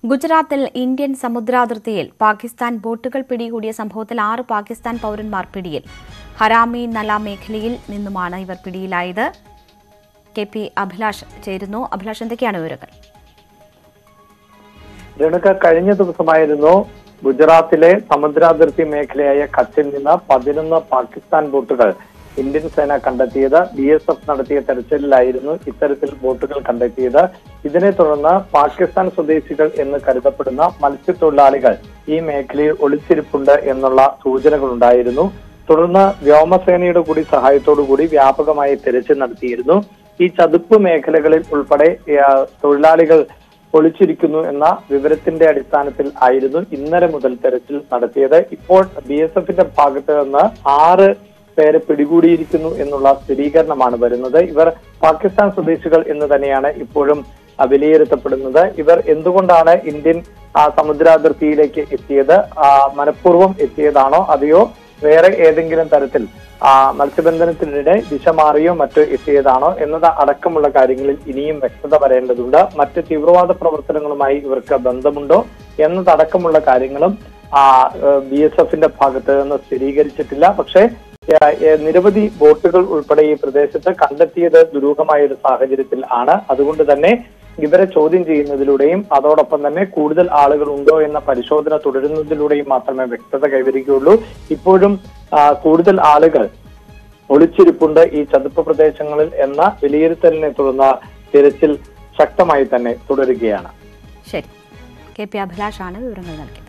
ഗുജറാത്തിൽ ഇന്ത്യൻ സമുദ്രാതിർത്തിയിൽ പാകിസ്ഥാൻ ബോട്ടുകൾ പിടികൂടിയ സംഭവത്തിൽ ആറ് പാകിസ്ഥാൻ പൗരന്മാർ പിടിയിൽ ഹരാമി നല മേഖലയിൽ നിന്നുമാണ് ഇവർ പിടിയിലായത് കെ പി അഭിലാഷ് ചേരുന്നു അഭിലാഷ് എന്തൊക്കെയാണ് വിവരങ്ങൾ രേണുക കഴിഞ്ഞ ദിവസമായിരുന്നു ഗുജറാത്തിലെ സമുദ്രാതിർത്തി മേഖലയായ കച്ചിൽ നിന്ന് പതിനൊന്ന് പാകിസ്ഥാൻ ബോട്ടുകൾ ഇന്ത്യൻ സേന കണ്ടെത്തിയത് ബി എസ് എഫ് നടത്തിയ തെരച്ചിലിലായിരുന്നു ഇത്തരത്തിൽ ബോട്ടുകൾ കണ്ടെത്തിയത് ഇതിനെ തുടർന്ന് പാകിസ്ഥാൻ സ്വദേശികൾ എന്ന് കരുതപ്പെടുന്ന മത്സ്യത്തൊഴിലാളികൾ ഈ മേഖലയിൽ ഒളിച്ചിരിപ്പുണ്ട് എന്നുള്ള സൂചനകൾ ഉണ്ടായിരുന്നു തുടർന്ന് വ്യോമസേനയുടെ കൂടി സഹായത്തോടു കൂടി വ്യാപകമായി തെരച്ചിൽ നടത്തിയിരുന്നു ഈ ചതുപ്പ് മേഖലകളിൽ ഉൾപ്പെടെ ആ, തൊഴിലാളികൾ ഒളിച്ചിരിക്കുന്നു എന്ന വിവരത്തിന്റെ അടിസ്ഥാനത്തിൽ ആയിരുന്നു ഇന്നലെ മുതൽ തെരച്ചിൽ നടത്തിയത് ഇപ്പോൾ ബി എസ് എഫിന്റെ ഭാഗത്ത് നിന്ന് ആറ് പേരെ പിടികൂടിയിരിക്കുന്നു എന്നുള്ള സ്ഥിരീകരണമാണ് വരുന്നത് ഇവർ പാകിസ്ഥാൻ സ്വദേശികൾ എന്ന് തന്നെയാണ് ഇപ്പോഴും ആ, വിലയിരുത്തപ്പെടുന്നത് ഇവർ എന്തുകൊണ്ടാണ് ഇന്ത്യൻ ആ, സമുദ്രാതിർത്തിയിലേക്ക് എത്തിയത് ആ, മനഃപൂർവ്വം എത്തിയതാണോ അതെയോ വേറെ ഏതെങ്കിലും തരത്തിൽ ആ, മത്സ്യബന്ധനത്തിനിടെ ദിശ മാറിയോ മറ്റോ എത്തിയതാണോ എന്നത് അടക്കമുള്ള കാര്യങ്ങളിൽ ഇനിയും വ്യക്തത വരേണ്ടതുണ്ട് മറ്റ് തീവ്രവാദ പ്രവർത്തനങ്ങളുമായി ഇവർക്ക് ബന്ധമുണ്ടോ എന്നതടക്കമുള്ള കാര്യങ്ങളും ബി എസ് എഫിന്റെ ഭാഗത്ത് നിന്ന് സ്ഥിരീകരിച്ചിട്ടില്ല പക്ഷേ ആ, ഏ, നിരവധി ബോട്ടുകൾ ഉൾപ്പെടെ ഈ പ്രദേശത്ത് കണ്ടെത്തിയത് ദുരൂഹമായ ഒരു സാഹചര്യത്തിൽ ആണ് അതുകൊണ്ട് തന്നെ ഇവരെ ചോദ്യം ചെയ്യുന്നതിലൂടെയും അതോടൊപ്പം തന്നെ കൂടുതൽ ആളുകൾ ഉണ്ടോ എന്ന പരിശോധന തുടരുന്നതിലൂടെയും മാത്രമേ വ്യക്തത കൈവരിക്കുകയുള്ളൂ ഇപ്പോഴും ആ, കൂടുതൽ ആളുകൾ ഒളിച്ചിരിപ്പുണ്ട് ഈ ചതുപ്പ് പ്രദേശങ്ങളിൽ എന്ന വിലയിരുത്തലിനെ തുടർന്ന് തിരച്ചിൽ ശക്തമായി തന്നെ തുടരുകയാണ് ശരി കെ പി അഭിലാഷാണ് വിവരങ്ങൾ നൽകിയത്